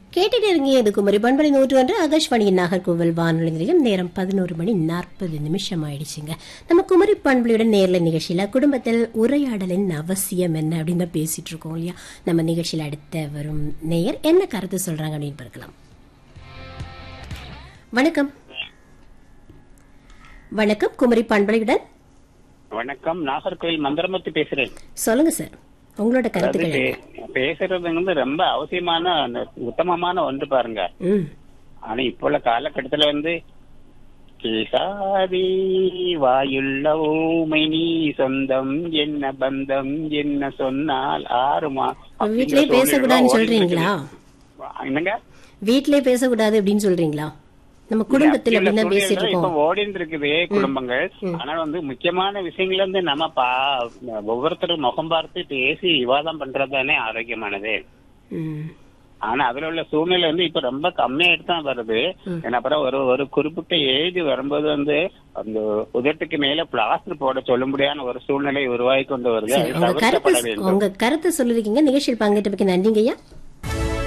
கேட்டுட்டு இருங்க இது குமரி பண்பலை நூற்று ஒன்று ஆகாஷ்வாணியின் நாகர்கோவில் வானொலி நிலையம் நேரம் பதினோரு மணி நாற்பது நிமிஷம் ஆயிடுச்சுங்க நம்ம குமரி பண்பலையுடன் நேர்ல நிகழ்ச்சியில குடும்பத்தில் உரையாடலின் அவசியம் என்ன அப்படின்னு தான் பேசிட்டு இருக்கோம் இல்லையா நம்ம நிகழ்ச்சியில அடுத்த வரும் நேயர் என்ன கருத்து சொல்றாங்க அப்படின்னு பார்க்கலாம் வணக்கம் வணக்கம் குமரி பண்பலையுடன் வணக்கம் நாகர்கோவில் மந்திரமூர்த்தி பேசுறேன் சொல்லுங்க சார் உங்களோட அதாவது கருத்துக்கள் என்ன? பே- பேசுறது வந்து ரொம்ப அவசியமான அந்த உத்தமமான ஒன்று பாருங்க ம் ஆனா இப்போ உள்ள காலகட்டத்துல வந்து கேசாதி வாயுள்ள ஊமை நீ சொந்தம் என்ன பந்தம் என்ன சொன்னால் ஆறுமா வீட்லயே பேசக்கூடாதுன்னு சொல்றீங்களா என்னங்க வீட்லயே பேசக்கூடாது அப்படின்னு சொல்றீங்களா நம்ம குடும்பத்தில் அப்படி அப்படின்னு உள்ள பேசிட்டு சூழ்நிலை இப்ப இருக்கோம் ஓடிட்டு இருக்குது குடும்பங்கள் ஆனா வந்து முக்கியமான விஷயங்கள் வந்து நம்ம பா ஒவ்வொருத்தரும் முகம் பார்த்து பேசி விவாதம் பண்றதுதானே ஆரோக்கியமானது ம். ஆனா அதுல உள்ள சூழ்நிலை வந்து இப்ப ரொம்ப கம்மியாயிட்டு தான் வருது ஏன்னா அப்புறம் ஒரு ஒரு குறிப்பிட்ட ஏஜ் வரும்போது வந்து அந்த உதட்டுக்கு மேல பிளாஸ்டர் போட சொல்ல முடியாத ஒரு சூழ்நிலை உருவாகி கொண்டு வருது சரி அது உங்க தவிர்க்கப்பட கருத்து வேண்டும் உங்க கருத்தை சொல்லிருக்கீங்க நிகழ்ச்சியில் பங்கேற்றதுக்கு நன்றிங்க ஐயா